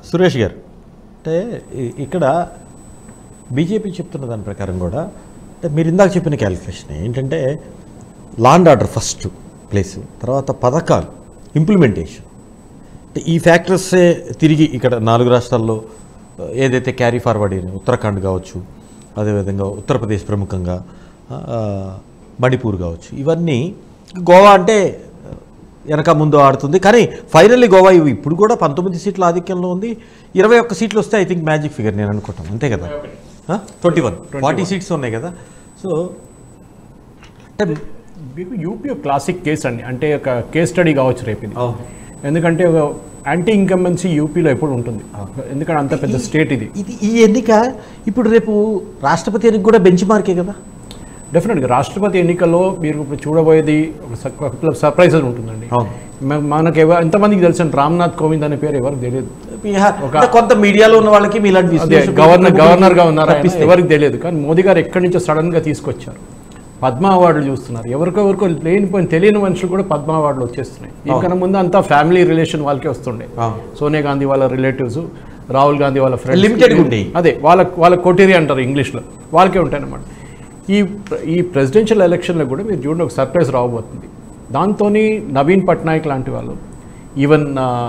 సురేష్ గారు అంటే ఇ- ఇక్కడ బీజేపీ చెప్తున్న దాని ప్రకారం కూడా అంటే మీరు ఇందాక చెప్పిన క్యాలిక్యులేషన్ ఏంటంటే లాండ్ ఆర్డర్ ఫస్ట్ ప్లేస్ తర్వాత పథకాలు ఇంప్లిమెంటేషన్ అంటే ఈ ఫ్యాక్టర్సే తిరిగి ఇక్కడ నాలుగు రాష్ట్రాల్లో ఆ, ఏదైతే క్యారీ ఫార్వర్డ్ అయినాయి ఉత్తరాఖండ్ కావచ్చు అదేవిధంగా ఉత్తరప్రదేశ్ ప్రముఖంగా ఆ, మణిపూర్ కావచ్చు ఇవన్నీ గోవా అంటే ఆ, వెనక ముందు ఆడుతుంది కానీ ఫైనల్లీ గోవా ఇవి ఇప్పుడు కూడా పంతొమ్మిది సీట్ల ఆధిక్యంలో ఉంది ఇరవై ఒక్క సీట్లు వస్తే ఐ థింక్ మ్యాజిక్ ఫిగర్ నేను అనుకుంటాను అంతే కదా ట్వంటీ వన్ ఫార్టీ సీట్స్ ఉన్నాయి కదా సో అంటే మీకు యూపీ ఒక క్లాసిక్ కేస్ అండి అంటే ఒక కేస్ స్టడీ కావచ్చు రేపు ఇది అవును. ఎందుకంటే ఒక యాంటీ ఇన్కంబెన్సీ యూపీలో ఎప్పుడు ఉంటుంది ఎందుకంటే అంత పెద్ద స్టేట్ ఇది ఇది ఈ ఎన్నిక ఇప్పుడు రేపు రాష్ట్రపతి ఎన్నిక కూడా బెంచ్ మార్కే కదా డెఫినెట్గా రాష్ట్రపతి ఎన్నికల్లో మీరు ఇప్పుడు చూడబోయేది ఒక సర్ప్రైజెస్ ఉంటుందండి అవును. మ- మనకు ఎవ- ఎంతమందికి తెలుసు అంటే రామ్నాథ్ కోవింద్ అనే పేరు ఎవరికి తెలియదు బీహార్ ఒక- అంటే కొంత మీడియాలో ఉన్న వాళ్ళకి మీలాంటి అదే విశ్లేషకులకు గవర్నర్ గవర్నర్ గా ఉన్నారు ఆయన. తప్పిస్తే. ఎవరికి తెలియదు కానీ మోదీ గారు ఎక్కడి నుంచో సడన్ గా తీసుకొచ్చారు పద్మ అవార్డులు చూస్తున్నారు ఎవరికో ఎవరికో లేనిపోయిన తెలియని మనుషులు కూడా పద్మ అవార్డులు వచ్చేస్తున్నాయి దీనికన్నా ముందు అంతా ఫ్యామిలీ రిలేషన్ వాళ్ళకే వస్తుండే అవును. సోనియా గాంధీ వాళ్ళ రిలేటివ్స్ రాహుల్ గాంధీ వాళ్ళ ఫ్రెండ్స్ Limited గా ఉండేవి. అదే వాళ్ళ వాళ్ళ కోటేరి అంటారు ఇంగ్లీష్లో వాళ్ళకే ఉంటాయి అన్నమాట ఈ ప్ర- ఈ ప్రెసిడెన్షియల్ ఎలక్షన్లో కూడా మీరు చూడండి ఒక సర్ప్రైజ్ రావబోతుంది దాంతో నవీన్ పట్నాయక్ లాంటి వాళ్ళు ఈవెన్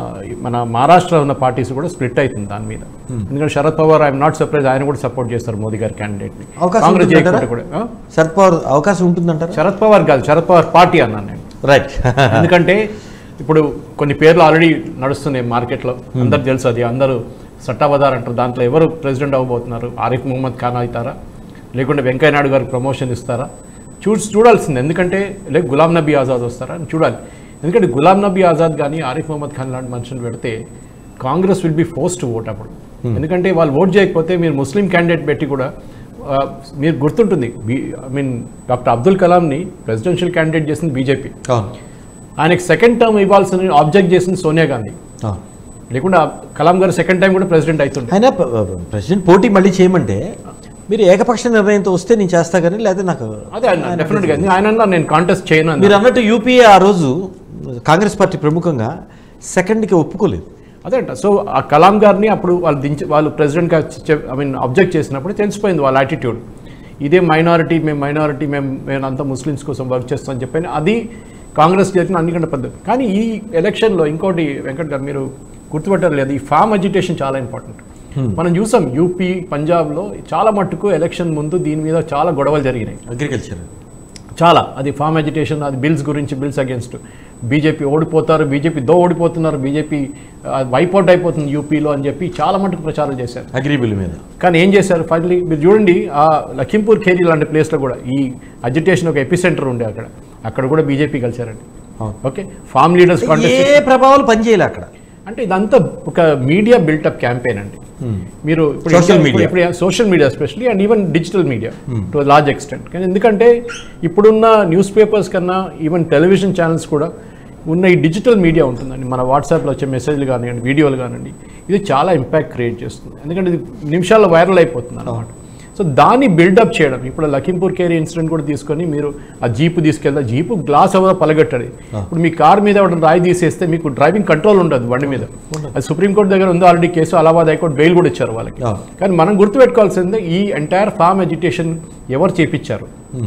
మన మహారాష్ట్ర ఉన్న పార్టీస్ కూడా స్ప్లిట్ అవుతుంది దాని మీద ఎందుకంటే Sharad Pawar I'm not surprise ఆయన కూడా సపోర్ట్ చేస్తారు మోదీ గారి క్యాండిడేట్ని అవకాశం కాంగ్రెస్ ఉంటుందంటారా? చేయకపోతే కూడా ఆ? శరద్ పవార్ అవకాశం ఉంటుందంటారా శరద్ పవార్ కాదు శరద్ పవార్ పార్టీ అన్నాను నేను రైట్ ఎందుకంటే ఇప్పుడు కొన్ని పేర్లు ఆల్రెడీ నడుస్తున్నాయి మార్కెట్లో అందరు తెలుసు అది అందరూ సట్టాబదార్ అంటారు దాంట్లో ఎవరు ప్రెసిడెంట్ అవ్వబోతున్నారు ఆరిఫ్ ముహమ్మద్ ఖాన్ అవుతారా లేకుంటే వెంకయ్య నాయుడు గారికి ప్రమోషన్ ఇస్తారా చూ చూడాల్సింది ఎందుకంటే లేక గులాం నబీ ఆజాద్ వస్తారా అని చూడాలి ఎందుకంటే గులాం నబీ ఆజాద్ కానీ ఆరిఫ్ ముహమ్మద్ ఖాన్ లాంటి మనుషులు పెడితే Congress will be force to vote అప్పుడు ఎందుకంటే వాళ్ళు ఓట్ చేయకపోతే మీరు ముస్లిం క్యాండిడేట్ పెట్టి కూడా ఆ, మీరు గుర్తుంటుంది be I mean doctor Abdul కలాంని ప్రెసిడెన్షియల్ క్యాండిడేట్ చేసింది బీజేపీ అవును ఆయనకి సెకండ్ టర్మ్ ఇవ్వాల్సిన ఆబ్జెక్ట్ చేసింది సోనియా గాంధీ అవును. లేకుండా కలాం గారు సెకండ్ టైం కూడా ప్రెసిడెంట్ అవుతుండే ఆయన ప- ప్రెసిడెంట్ పోటీ మళ్ళీ చేయమంటే మీరు ఏకపక్ష నిర్ణయంతో వస్తే నేను చేస్తా కానీ లేదా నాకు అదే డెఫినెట్గా ఆయన అన్నారు, నేను కాంటెస్ట్ చేయను అన్నారు. మీరు అన్నట్టు యూపీఏ ఆ రోజు కాంగ్రెస్ పార్టీ ప్రముఖంగా సెకండ్కి ఒప్పుకోలేదు అదే అంట సో ఆ కలాం గారిని అప్పుడు వాళ్ళు దించి వాళ్ళు ప్రెసిడెంట్గా ఐ మీన్ అబ్జెక్ట్ చేసినప్పుడు తెలిసిపోయింది వాళ్ళ యాటిట్యూడ్ ఇదే మైనారిటీ మేము మైనారిటీ మేము మేము అంతా ముస్లిమ్స్ కోసం వర్క్ చేస్తాం అని చెప్పని అది కాంగ్రెస్ చేసిన అన్నికంటే పద్ధతి కానీ ఈ ఎలక్షన్లో ఇంకోటి వెంకట్ గారు మీరు గుర్తుపట్టారు లేదు ఈ ఫామ్ అజిటేషన్ చాలా ఇంపార్టెంట్ మనం చూసాం యూపీ పంజాబ్లో చాలా మట్టుకు ఎలక్షన్ ముందు దీని మీద చాలా గొడవలు జరిగినాయి అగ్రికల్చర్ చాలా అది ఫామ్ ఎడ్యుకేషన్ అది బిల్స్ గురించి బిల్స్ అగేన్స్ట్ బీజేపీ ఓడిపోతారు బీజేపీ దో ఓడిపోతున్నారు బీజేపీ వైపౌట్ అయిపోతుంది యూపీలో అని చెప్పి చాలా మటుకు ప్రచారం చేశారు అగ్రి బిల్ మీద కానీ ఏం చేశారు ఫైనలీ మీరు చూడండి ఆ లఖింపూర్ ఖేరీ లాంటి ప్లేస్లో కూడా ఈ అజిటేషన్ ఒక ఎపి సెంటర్ ఉండే అక్కడ అక్కడ కూడా బీజేపీ కలిశారండి అవును. Okay farm leaders a contest ప్రభావాలు పనిచేయలే అక్కడ అంటే ఇదంతా ఒక మీడియా బిల్టప్ క్యాంపెయిన్ అండి మీరు ఇప్పుడు Social ఇంకా- media. ఇప్పుడు social media especially and even digital media to large extent కానీ ఎందుకంటే ఇప్పుడున్న న్యూస్ పేపర్స్ కన్నా ఈవెన్ టెలివిజన్ ఛానల్స్ కూడా ఉన్న ఈ డిజిటల్ మీడియా ఉంటుందండి మన వాట్సాప్లో వచ్చే మెసేజ్లు కానివ్వండి వీడియోలు కానివ్వండి ఇది చాలా ఇంపాక్ట్ క్రియేట్ చేస్తుంది ఎందుకంటే ఇది నిమిషాల్లో వైరల్ అయిపోతుంది అనమాట సో దాన్ని బిల్డప్ చేయడం ఇప్పుడు లఖింపూర్ కేరీ ఇన్సిడెంట్ కూడా తీసుకొని మీరు ఆ జీపు తీసుకెళ్తే జీపు గ్లాస్ ఎవరో పలగట్టడి ఇప్పుడు మీ కార్ మీద ఎవరైనా రాయి తీసేస్తే మీకు డ్రైవింగ్ కంట్రోల్ ఉండదు బండి మీద అది సుప్రీంకోర్టు దగ్గర ఉందో already case Allahabad high court bail కూడా ఇచ్చారు వాళ్ళకి ఆ. కానీ మనం గుర్తుపెట్టుకోవాల్సిందే ఈ ఎంటైర్ ఫామ్ ఎడ్యుకేషన్ ఎవరు చేపించారు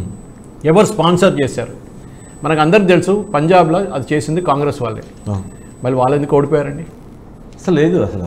ఎవరు స్పాన్సర్ చేశారు మనకు అందరికి తెలుసు పంజాబ్లో అది చేసింది కాంగ్రెస్ వాళ్ళే అవును. మళ్ళీ వాళ్ళు ఎందుకు ఓడిపోయారండి అసలు లేదు అసలు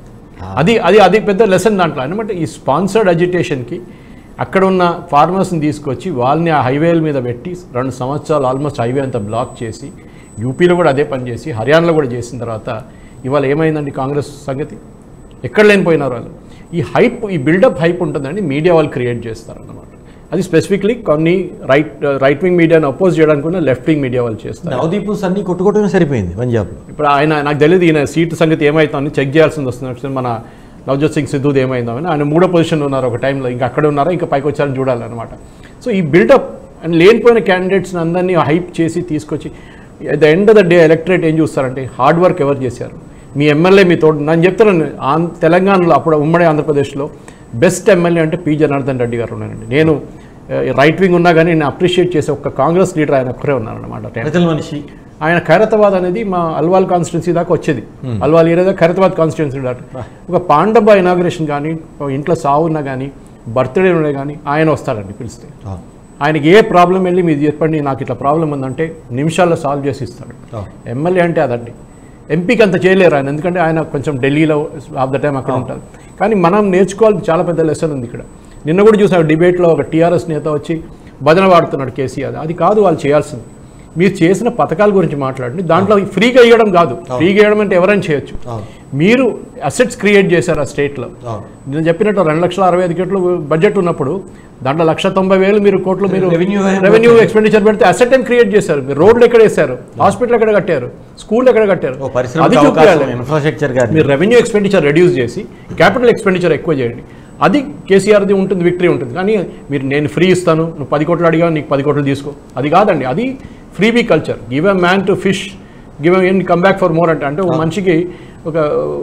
అది అది అది పెద్ద లెసన్ దాంట్లో అనమాట ఈ స్పాన్సర్డ్ అజిటేషన్కి అక్కడ ఉన్న ఫార్మర్స్ని తీసుకొచ్చి వాళ్ళని ఆ హైవేల మీద పెట్టి రెండు సంవత్సరాలు ఆల్మోస్ట్ హైవే అంతా బ్లాక్ చేసి యూపీలో కూడా అదే పని చేసి హర్యానాలో కూడా చేసిన తర్వాత ఇవాళ ఏమైందండి కాంగ్రెస్ సంగతి ఎక్కడ లేనిపోయినారు వాళ్ళు ఈ హైప్ ఈ బిల్డప్ హైప్ ఉంటుందండి మీడియా వాళ్ళు క్రియేట్ చేస్తారన్నమాట అది స్పెసిఫిక్లీ కొన్ని రైట్ రైట్ వింగ్ మీడియాని అపోజ్ చేయడానికి కూడా లెఫ్ట్ వింగ్ మీడియా వాళ్ళు చేస్తారు నవదీప్ అన్ని కొట్టుకోవటమే సరిపోయింది పంజాబ్లో ఇప్పుడు ఆయన నాకు తెలియదు ఈయన సీట్ సంగతి ఏమవుతుందని చెక్ చేయాల్సింది వస్తుంది మన నవజోత్ సింగ్ సిద్ధుది ఏమైందో అని ఆయన మూడో పొజిషన్లో ఉన్నారు ఒక టైంలో ఇంకా అక్కడ ఉన్నారా ఇంకా పైకి వచ్చారని చూడాలన్నమాట సో ఈ బిల్డప్ అండ్ లేనిపోయిన క్యాండిడేట్స్ని అందరినీ హైప్ చేసి తీసుకొచ్చి at the end of the day electorate ఏం చూస్తారంటే హార్డ్ వర్క్ ఎవరు చేశారు మీ ఎమ్మెల్యే మీ తోడు నేను చెప్తున్నాను ఆంధ్ర తెలంగాణలో అప్పుడు ఉమ్మడి ఆంధ్రప్రదేశ్లో బెస్ట్ ఎమ్మెల్యే అంటే పి జనార్దన్ రెడ్డి గారు ఉన్నారండి నేను రైట్ వింగ్ ఉన్నా కానీ నేను అప్రిషియేట్ చేసే ఒక కాంగ్రెస్ లీడర్ ఆయన ఒక్కరే ఉన్నారన్నమాట ప్రజల మనిషి ఆయన ఖైరతాబాద్ అనేది మా అల్వాల్ కాన్స్టిట్యున్సీ దాకా వచ్చేది అల్వాల్ ఏరియా దాకా ఖైరతాబాద్ కాన్స్టిట్యున్సీ దాకా ఒక పాండబ్బ ఇనాగ్రేషన్ కానీ ఒక ఇంట్లో సావు ఉన్నా కానీ బర్త్డే ఉన్నా కానీ ఆయన వస్తాడండి పిలిస్తే ఆ, ఆయనకి ఏ ప్రాబ్లం వెళ్ళి మీరు చెప్పండి నాకు ఇట్లా ప్రాబ్లం ఉందంటే నిమిషాల్లో సాల్వ్ చేసి ఇస్తాడు ఆ. ఎమ్మెల్యే అంటే అదండి ఎంపీకి అంత చేయలేరు ఆయన ఎందుకంటే ఆయన కొంచెం ఢిల్లీలో ఆఫ్ ద టైం అక్కడ ఉంటారు కానీ మనం నేర్చుకోవాల్సిన చాలా పెద్ద లెసన్ ఉంది ఇక్కడ నిన్న కూడా చూసాం డిబేట్లో ఒక టీఆర్ఎస్ నేత వచ్చి భజన వాడుతున్నాడు కేసీఆర్ అది కాదు వాళ్ళు చేయాల్సింది మీరు చేసిన పథకాల గురించి మాట్లాడండి దాంట్లో ఫ్రీగా ఇవ్వడం కాదు ఫ్రీగా ఇవ్వడం అంటే ఎవరైనా చేయొచ్చు అవును. మీరు అసెట్స్ క్రియేట్ చేశారు ఆ స్టేట్లో అవును. నేను చెప్పినట్టు రెండు లక్షల అరవై ఐదు కోట్లు బడ్జెట్ ఉన్నప్పుడు దాంట్లో లక్ష తొంభై వేలు మీరు కోట్లు మీరు Revenue ఏం రెవెన్యూ ఎక్స్పెండిచర్ పెడితే అసెట్ ఏం క్రియేట్ చేశారు మీరు రోడ్లు ఎక్కడ వేశారు హాస్పిటల్ ఎక్కడ కట్టారు స్కూల్ ఎక్కడ కట్టారు ఓ పరిశ్రమ అది చూపించాలి ఇన్ఫ్రాస్ట్రక్చర్ గాని మీరు రెవెన్యూ ఎక్స్పెండిచర్ రెడ్యూస్ చేసి క్యాపిటల్ ఎక్స్పెండిచర్ ఎక్కువ చేయండి అది కేసీఆర్ది ఉంటుంది విక్టరీ ఉంటుంది కానీ మీరు నేను ఫ్రీ ఇస్తాను నువ్వు పది కోట్లు అడిగావు నీకు పది కోట్లు తీసుకో అది కాదండి అది freebie culture give a man to fish give an come back for more అంటే అంటే ఒక మనిషికి ఒక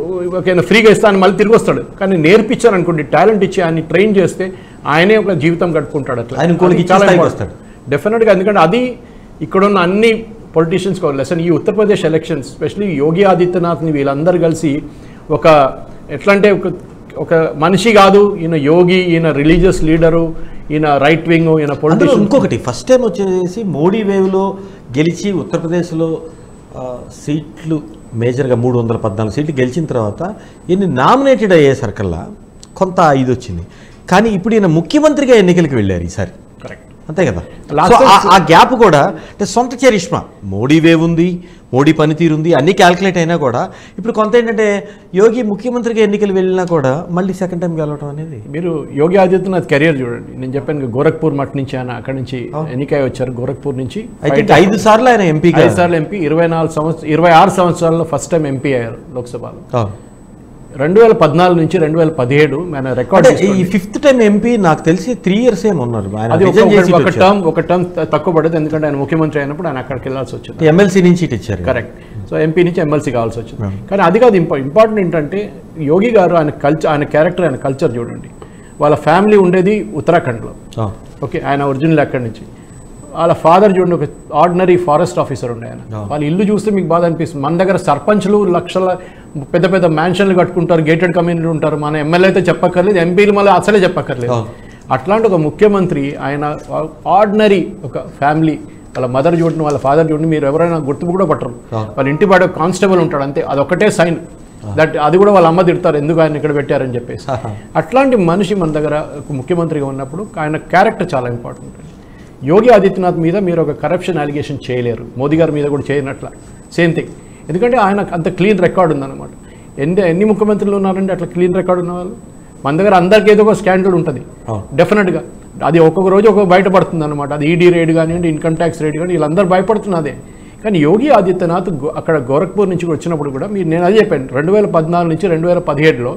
ఒక ఫ్రీగా ఇస్తాను మళ్ళీ తిరిగి వస్తాడు కానీ నేర్పించారు అనుకోండి టాలెంట్ ఇచ్చి ఆయన ట్రైన్ చేస్తే ఆయనే ఒక జీవితం గడుపుకుంటాడు అట్లా ఆయన ఇంకోటికి అది ఇచ్చే చాలా స్థాయికి important. వస్తాడు. డెఫినెట్గా ఎందుకంటే అది ఇక్కడున్న అన్ని పొలిటీషియన్స్కి ఒక లెసన్ ఈ ఉత్తరప్రదేశ్ ఎలక్షన్స్ స్పెషలీ యోగి ఆదిత్యనాథ్ని వీళ్ళందరూ కలిసి ఒక ఎట్లా అంటే ఒక ఒక మనిషి కాదు ఈయన యోగి ఈయన రిలీజియస్ లీడరు ఈయన రైట్ వింగ్ ఈయన అందులో పొలిటీషియన్ ఇంకొకటి ఫస్ట్ టైం వచ్చేసి మోడీ వేవ్లో గెలిచి ఉత్తరప్రదేశ్లో ఆ, సీట్లు మేజర్గా మూడు వందల పద్నాలుగు సీట్లు గెలిచిన తర్వాత ఈయన నామినేటెడ్ అయ్యేసరికల్లా కొంత ఇది వచ్చింది కానీ ఇప్పుడు ఈయన ముఖ్యమంత్రిగా ఎన్నికలకు వెళ్ళారు ఈసారి కరెక్ట్ అంతే కదా Last సో time- ఆ- ఆ గ్యాప్ కూడా అంటే సొంత చరిష్మా మోడీ వేవ్ ఉంది మోడీ పనితీరు ఉంది అన్నీ క్యాల్కులేట్ అయినా కూడా ఇప్పుడు కొంత ఏంటంటే యోగి ముఖ్యమంత్రిగా ఎన్నికలు వెళ్ళినా కూడా మళ్ళీ సెకండ్ టైం గెలవడం అనేది మీరు యోగి ఆదిత్యనాథ్ కెరియర్ చూడండి నేను చెప్పాను కదా, గోరఖ్పూర్ మట్ నుంచి ఆయన అక్కడి నుంచి ఎన్నికై వచ్చారు గోరఖ్పూర్ నుంచి ఐ థింక్ ఐదు సార్లు ఆయన ఎంపీగా ఐదు సార్లు ఎంపీ ఇరవై నాలుగు సంవత్సరం ఇరవై ఆరు సంవత్సరాల్లో ఫస్ట్ టైం ఎంపీ అయ్యారు లోక్సభలో ఆ. రెండు వేల పద్నాలుగు నుంచి రెండు వేల పదిహేడు ఆయన రికార్డ్ అంటే ఈ ఫిఫ్త్ టైం ఎంపీ నాకు తెలిసి త్రీ ఇయర్స్ ఏమి ఉన్నారు ఆయన అది ఒక- resign చేసి ఒక- ఒక వచ్చారు. టర్మ్ ఒక టర్మ్ తక్కువ పడదు ఎందుకంటే ఆయన ముఖ్యమంత్రి అయినప్పుడు ఆయన అక్కడికి వెళ్ళాల్సి వచ్చింది ఎమ్మెల్సీ నుంచి ఇటు ఇచ్చారు కరెక్ట్ సో ఎంపీ నుంచి ఎమ్మెల్సీ కావాల్సి వచ్చింది కానీ అది కాదు ఇంపా ఇంపార్టెంట్ ఏంటంటే యోగి గారు ఆయన కల్చర్ ఆయన క్యారెక్టర్ ఆయన కల్చర్ చూడండి వాళ్ళ ఫ్యామిలీ ఉండేది ఉత్తరాఖండ్లో ఆ. ఓకే ఆయన ఒరిజినల్ అక్కడి నుంచి వాళ్ళ ఫాదర్ చూడండి ఒక ఆర్డినరీ ఫారెస్ట్ ఆఫీసర్ ఉండే ఆయన వాళ్ళ ఇల్లు చూస్తే మీకు బాధ అనిపిస్తుంది మన దగ్గర సర్పంచ్లు లక్షల పెద్ద పెద్ద మ్యాన్షన్లు కట్టుకుంటారు గేటెడ్ కమ్యూనిటీ ఉంటారు మన ఎమ్మెల్యే అయితే చెప్పక్కర్లేదు ఎంపీలు మళ్ళీ అసలే చెప్పక్కర్లేదు అవును. అట్లాంటి ఒక ముఖ్యమంత్రి ఆయన ఆర్డినరీ ఒక ఫ్యామిలీ వాళ్ళ మదర్ చూడండి వాళ్ళ ఫాదర్ చూడండి మీరు ఎవరైనా గుర్తు కూడా పట్టరు అవును. వాళ్ళ ఇంటి బయట కానిస్టేబుల్ ఉంటాడు అంతే అదొకటే సైన్ దట్ అది కూడా వాళ్ళ అమ్మ తిడతారు ఎందుకు ఆయన ఇక్కడ పెట్టారని చెప్పేసి అట్లాంటి మనిషి మన దగ్గర ఒక ముఖ్యమంత్రిగా ఉన్నప్పుడు ఆయన క్యారెక్టర్ చాలా ఇంపార్టెంట్ యోగి ఆదిత్యనాథ్ మీద మీరు ఒక కరప్షన్ అలిగేషన్ చేయలేరు మోదీ గారి మీద కూడా చేయనట్ల సేమ్ థింగ్ ఎందుకంటే ఆయన అంత క్లీన్ రికార్డ్ ఉందన్నమాట ఎన్ని ఎన్ని ముఖ్యమంత్రులు ఉన్నారంటే అట్లా క్లీన్ రికార్డ్ ఉన్న వాళ్ళు మన దగ్గర అందరికీ ఏదో ఒక స్కాండల్ ఉంటుంది అవును. డెఫినెట్గా అది ఒక్కొక్క రోజు ఒక్కొక్క బయటపడుతుంది అనమాట అది ఈడీ రేడ్ కానివ్వండి ఇన్కమ్ ట్యాక్స్ రేడ్ కానీ వీళ్ళందరూ భయపడుతున్నదే కానీ యోగి ఆదిత్యనాథ్ గో- అక్కడ గోరఖ్పూర్ నుంచి వచ్చినప్పుడు కూడా మీరు నేను అదే చెప్పాను రెండు వేల పద్నాలుగు నుంచి రెండు వేల పదిహేడులో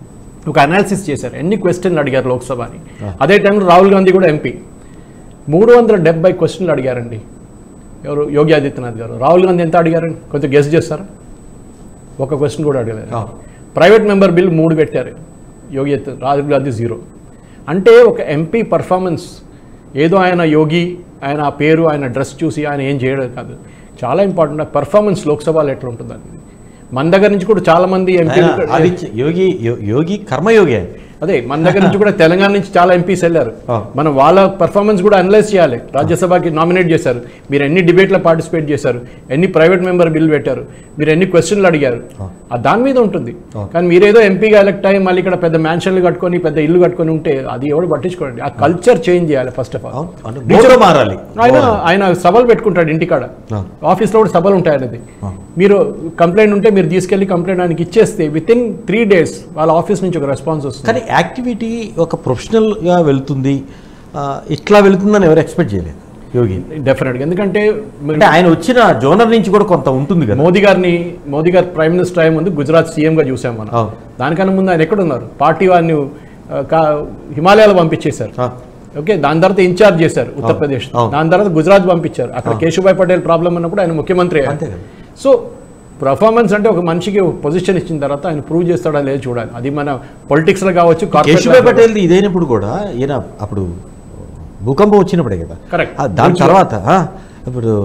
ఒక అనాలిసిస్ చేశారు ఎన్ని క్వశ్చన్లు అడిగారు లోక్సభ అని అదే టైంలో రాహుల్ గాంధీ కూడా ఎంపీ మూడు వందల డెబ్బై క్వశ్చన్లు అడిగారండి ఎవరు యోగి ఆదిత్యనాథ్ గారు రాహుల్ గాంధీ ఎంత అడిగారండి కొంచెం గెస్ట్ చేస్తారా ఒక క్వశ్చన్ కూడా అడగలేదు ఆ. ప్రైవేట్ మెంబర్ బిల్ మూడు పెట్టారు యోగి ఆదిత్య- రాహుల్ గాంధీ జీరో అంటే ఒక ఎంపీ పర్ఫార్మెన్స్ ఏదో ఆయన యోగి ఆయన ఆ పేరు ఆయన డ్రెస్ చూసి ఆయన ఏం చేయడం కాదు చాలా ఇంపార్టెంట్ ఆ పర్ఫార్మెన్స్ లోక్సభలో ఎట్లా ఉంటుంది అనేది మన దగ్గర నుంచి కూడా చాలా మంది ఎంపీ ఆయన ఆదిత్య యోగి యో- యోగి కర్మయోగి ఆయన అదే మన దగ్గర నుంచి కూడా తెలంగాణ నుంచి చాలా ఎంపీస్ వెళ్ళారు ఆ. మనం వాళ్ళ పర్ఫార్మెన్స్ కూడా అనలైజ్ చేయాలి రాజ్యసభకి నామినేట్ చేశారు మీరు ఎన్ని డిబేట్లో పార్టిసిపేట్ చేశారు ఎన్ని ప్రైవేట్ మెంబర్ బిల్ పెట్టారు మీరు ఎన్ని క్వశ్చన్లు అడిగారు ఆ దాని మీద ఉంటుంది కానీ మీరేదో ఎంపీగా ఎలక్ట్ అయ్యి మళ్ళీ ఇక్కడ పెద్ద మ్యాన్షన్లు కట్టుకొని పెద్ద ఇల్లు కట్టుకొని ఉంటే అది ఎవడు పట్టించుకోండి ఆ కల్చర్ చేంజ్ చేయాలి ఫస్ట్ ఆఫ్ ఆల్ అవును అంటే మోడీ మారాలి ఆయన ఆయన సభలు పెట్టుకుంటాడు ఇంటికాడ ఆ. ఆఫీస్లో కూడా సభలు ఉంటాయి ఆయనది మీరు కంప్లైంట్ ఉంటే మీరు తీసుకెళ్లి కంప్లైంట్ ఆయనకి ఇచ్చేస్తే విత్ ఇన్ త్రీ డేస్ వాళ్ళ ఆఫీస్ నుంచి ఒక రెస్పాన్స్ వస్తుంది కానీ యాక్టివిటీ ఒక ప్రొఫెషనల్గా వెళ్తుంది ఆ, ఇట్లా వెళుతుందని ఎవరు ఎక్స్పెక్ట్ చేయలేదు యోగి డెఫినెట్గా ఎందుకంటే మీరు అంటే ఆయన వచ్చిన జోనర్ నుంచి కూడా కొంత ఉంటుంది కదా మోదీ గారిని మోదీ గారు ప్రైమ్ మినిస్టర్ అయ్యే ముందు గుజరాత్ సీఎంగా చూసాం మనం అవును. దానికన్నా ముందు ఆయన ఎక్కడున్నారు పార్టీ వారిని ఆ, కా- హిమాలయాలు పంపించేశారు ఆ, ఓకే దాని తర్వాత ఇన్ఛార్జ్ చేశారు ఉత్తరప్రదేశ్ అవును. దాని తర్వాత గుజరాత్ పంపించారు అక్కడ కేశుభాయ్ పటేల్ ప్రాబ్లం ఉన్నప్పుడు ఆయన ముఖ్యమంత్రి అయ్యారు అంతే కదా సో పర్ఫార్మెన్స్ అంటే ఒక మనిషికి పొజిషన్ ఇచ్చిన తర్వాత ఆయన ప్రూవ్ చేస్తాడా లేదు చూడాలి అది మన పొలిటిక్స్లో కావచ్చు corporate కేశుభాయ్ life లో పటేల్ ఇదైనప్పుడు కూడా ఈయన అప్పుడు భూకంపం వచ్చినప్పుడే కదా Correct. ఆ, దాని తర్వాత ఆ, ఇప్పుడు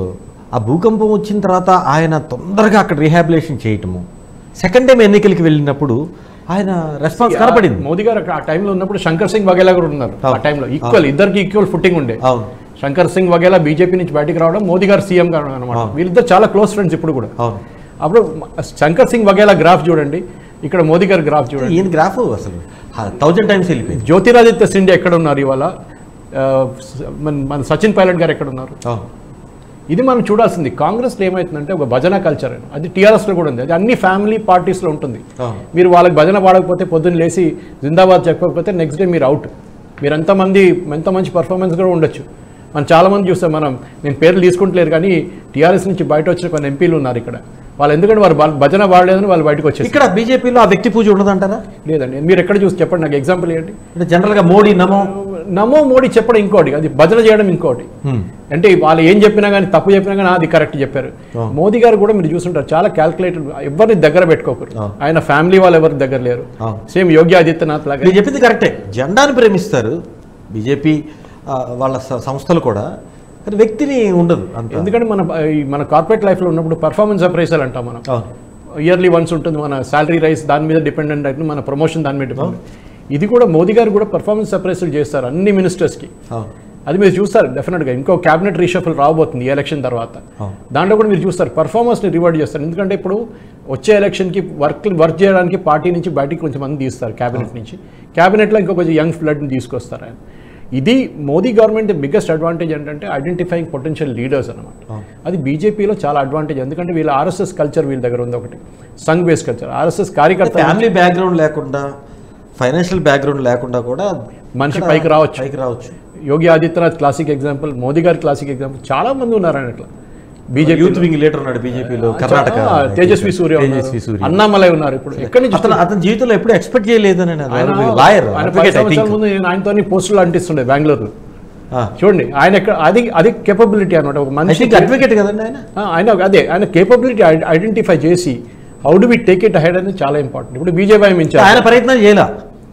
ఆ భూకంపం వచ్చిన తర్వాత ఆయన తొందరగా అక్కడ రీహాబిలేషన్ చేయటము సెకండ్ టైం ఎన్నికలకి వెళ్ళినప్పుడు ఆయన రెస్పాన్స్ కనపడింది మోదీ గారు ఆ టైంలో ఉన్నప్పుడు శంకర్ సింగ్ వగేలా కూడా ఉన్నారు ఆ అవును. టైంలో ఈక్వల్ ఇద్దరికి ఈక్వల్ ఫుట్టింగ్ ఉండే అవును శంకర్ సింగ్ వగేలా బీజేపీ నుంచి బయటికి రావడం మోదీ గారు సీఎం కావడం అనమాట అవును. వీళ్ళిద్దరు చాలా క్లోజ్ ఫ్రెండ్స్ ఇప్పుడు కూడా అవును అప్పుడు శంకర్ సింగ్ వగేలా గ్రాఫ్ చూడండి ఇక్కడ మోదీ గారి గ్రాఫ్ చూడండి ఈయన గ్రాఫ్ అసలు థౌజండ్ టైమ్స్ వెళ్ళిపోయింది జ్యోతిరాదిత్య సిండియా ఎక్కడ ఉన్నారు ఇవాళ ఆ, మన మన సచిన్ పైలట్ గారు ఎక్కడ ఉన్నారు అవును ఇది మనం చూడాల్సింది కాంగ్రెస్లో ఏమవుతుందంటే ఒక భజన కల్చర్ అని అది టీఆర్ఎస్లో కూడా ఉంది అది అన్ని ఫ్యామిలీ పార్టీస్లో ఉంటుంది అవును మీరు వాళ్ళకి భజన పాడకపోతే పొద్దున్న లేచి జిందాబాద్ చెప్పకపోతే నెక్స్ట్ డే మీరు అవుట్ మీరు ఎంతమంది ఎంత మంచి పర్ఫార్మెన్స్ కూడా ఉండొచ్చు మనం చాలామంది చూస్తాం మనం నేను పేర్లు తీసుకుంటలేరు కానీ టీఆర్ఎస్ నుంచి బయట వచ్చిన కొన్ని ఎంపీలు ఉన్నారు ఇక్కడ వాళ్ళు ఎందుకంటే వారు భ- భజన పాడలేదని వాళ్ళు బయటకు వచ్చేసి ఇక్కడ బీజేపీలో ఆ వ్యక్తి పూజ ఉండదంటారా లేదండి మీరు ఎక్కడ చూసి చెప్పండి నాకు ఎగ్జాంపుల్ ఏంటి అంటే జనరల్గా మోడీ నమో నమో మోడీ చెప్పడం ఇంకోటి అది భజన చేయడం ఇంకోటి హ్మ్. అంటే వాళ్ళు ఏం చెప్పినా కానీ తప్పు చెప్పినా కానీ అది కరెక్ట్ చెప్పారు అవును. మోదీ గారు కూడా మీరు చూస్తుంటారు చాలా క్యాల్కులేటెడ్ ఎవరిని దగ్గర పెట్టుకోకరు అవును. ఆయన ఫ్యామిలీ వాళ్ళు ఎవరి దగ్గర లేరు అవును. సేమ్ యోగి ఆదిత్యనాథ్ లాగా మీరు చెప్పింది కరెక్టే జెండాని ప్రేమిస్తారు బీజేపీ ఆ, వాళ్ళ స- సంస్థలు కూడా కానీ వ్యక్తిని ఉండదు అంత ఎందుకంటే మన ఈ మన కార్పొరేట్ లైఫ్లో ఉన్నప్పుడు పర్ఫార్మెన్స్ అప్రైజల్ అంటాం మనం అవును ఇయర్లీ వన్స్ ఉంటుంది మన శాలరీ రైస్ దాని మీద డిపెండెంట్ అయితే మన ప్రమోషన్ దాని మీద డిపెండ్ ఇది కూడా మోదీ గారు కూడా పర్ఫార్మెన్స్ అప్రైజల్ చేస్తారు అన్ని మినిస్టర్స్కి అవును అది మీరు చూస్తారు డెఫినెట్గా ఇంకో క్యాబినెట్ రీషఫల్ రాబోతుంది ఈ ఎలక్షన్ తర్వాత అవును. దాంట్లో కూడా మీరు చూస్తారు పర్ఫార్మెన్స్ని రివార్డ్ చేస్తారు ఎందుకంటే ఇప్పుడు వచ్చే ఎలక్షన్కి వర్క్ వర్క్ చేయడానికి పార్టీ నుంచి బయటికి కొంచెం మంది తీస్తారు క్యాబినెట్ నుంచి క్యాబినెట్లో ఇంకో కొంచెం యంగ్ ఫ్లడ్ని తీసుకొస్తారు ఆయన ఇది మోదీ గవర్నమెంట్ బిగ్గెస్ట్ అడ్వాంటేజ్ ఏంటంటే ఐడెంటిఫైయింగ్ పొటెన్షియల్ లీడర్స్ అనమాట అవును. అది బీజేపీలో చాలా అడ్వాంటేజ్ ఎందుకంటే వీళ్ళ ఆర్ఎస్ఎస్ కల్చర్ వీళ్ళ దగ్గర ఉంది ఒకటి సంఘ్ బేస్ కల్చర్ ఆర్ఎస్ఎస్ కార్యకర్త ఫ్యామిలీ బ్యాక్గ్రౌండ్ లేకుండా ఫైనాన్షియల్ బ్యాక్గ్రౌండ్ లేకుండా కూడా మనిషి ఇక్కడ పైకి రావచ్చు. పైకి రావచ్చు యోగి ఆదిత్యనాథ్ క్లాసిక్ ఎగ్జాంపుల్ మోదీ గారి క్లాసిక్ ఎగ్జాంపుల్ చాలా మంది ఉన్నారు ఆయన అట్లా బీజేపీ యూత్ వింగ్ లీడర్ ఉన్నాడు బీజేపీలో కర్ణాటక ఆ, తేజస్వి సూర్య తేజస్వి ఉన్నారు. సూర్య అన్నామలై ఉన్నారు ఇప్పుడు ఎక్కడి నుంచి అతను అతని జీవితంలో ఎప్పుడు ఎక్స్పెక్ట్ చేయలేదు నేను ఆయన లాయర్ ఆయన పది సంవత్సరాల ముందు నేను ఆయనతో పోస్టులు అంటిస్తుండే బెంగళూరులో చూడండి ఆయన ఎక్కడ అది అది కేపబిలిటీ అనమాట ఒక మనిషి అడ్వకేట్ కదండి ఆయన ఆ, ఆయన ఒక- అదే ఆయన కేపబిలిటీ ఐడెంటిఫై చేసి how do we take it ahead అనేది చాలా ఇంపార్టెంట్ ఇప్పుడు బీజేపీ మించారు ఆయన ప్రయత్నం చేయలే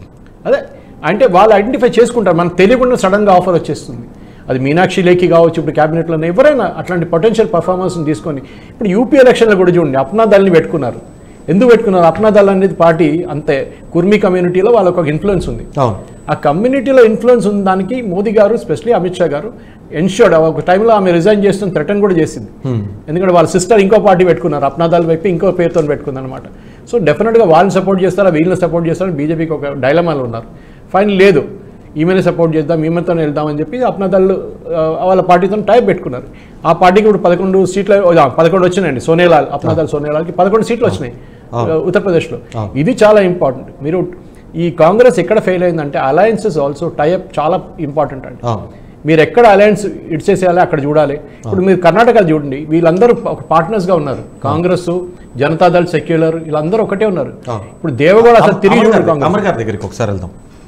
అదే అంటే వాళ్ళు ఐడెంటిఫై చేసుకుంటారు మనకు తెలియకుండా సడన్గా ఆఫర్ వచ్చేస్తుంది అది మీనాక్షి లేఖి కావచ్చు ఇప్పుడు క్యాబినెట్లో ఎవరైనా అట్లాంటి పొటెన్షియల్ పర్ఫార్మెన్స్ని తీసుకొని ఇప్పుడు యూపీ ఎలక్షన్లో కూడా చూడండి అప్నా దళని పెట్టుకున్నారు ఎందుకు పెట్టుకున్నారు అప్నా దళ్ అనేది పార్టీ అంతే కుర్మీ కమ్యూనిటీలో వాళ్ళకు ఒక ఇన్ఫ్లుయెన్స్ ఉంది అవును ఆ కమ్యూనిటీలో ఇన్ఫ్లుయెన్స్ ఉన్న దానికి మోదీ గారు స్పెషలీ అమిత్ షా గారు ఎన్షోర్డ్ ఒక టైంలో ఆమె రిజైన్ చేస్తున్న థ్రెటన్ కూడా చేసింది Hmm. ఎందుకంటే వాళ్ళ సిస్టర్ ఇంకో పార్టీ పెట్టుకున్నారు అప్నాదాల్ వైపు ఇంకో పేరుతో పెట్టుకుంది అనమాట సో డెఫినెట్గా వాళ్ళని సపోర్ట్ చేస్తారా వీళ్ళని సపోర్ట్ చేస్తారా బీజేపీకి ఒక డైలమాలు ఉన్నారు ఫైన్ లేదు ఈమెనే సపోర్ట్ చేద్దాం ఈమెతో వెళ్దాం అని చెప్పి అప్నాదల్ ఆ, వాళ్ళ పార్టీతో టైప్ పెట్టుకున్నారు ఆ పార్టీకి ఇప్పుడు పదకొండు సీట్లు ఆ, పదకొండు వచ్చినాయండి సోనేలాల్ అప్నాదల్ సోనేలాల్కి పదకొండు సీట్లు వచ్చినాయి ఆ, ఉత్తరప్రదేశ్లో అవును. ఇది చాలా ఇంపార్టెంట్ మీరు ఈ కాంగ్రెస్ ఎక్కడ ఫెయిల్ అయిందంటే అలయన్సెస్ ఆల్సో టైప్ చాలా ఇంపార్టెంట్ అండి అవును మీరు ఎక్కడ అలయన్స్ ఇడ్చేసేయాలి అక్కడ చూడాలి ఇప్పుడు మీరు కర్ణాటక చూడండి వీళ్ళందరూ ఒక పార్ట్నర్స్గా ఉన్నారు కాంగ్రెస్ జనతాదళ్ సెక్యులర్ వీళ్ళందరూ ఒకటే ఉన్నారు అవును. ఇప్పుడు దేవగౌడ అసలు తిరిగి అమర్ చూడరు గారి- కాంగ్రెస్ అమర్ గారి దగ్గరికి ఒకసారి వెళ్దాం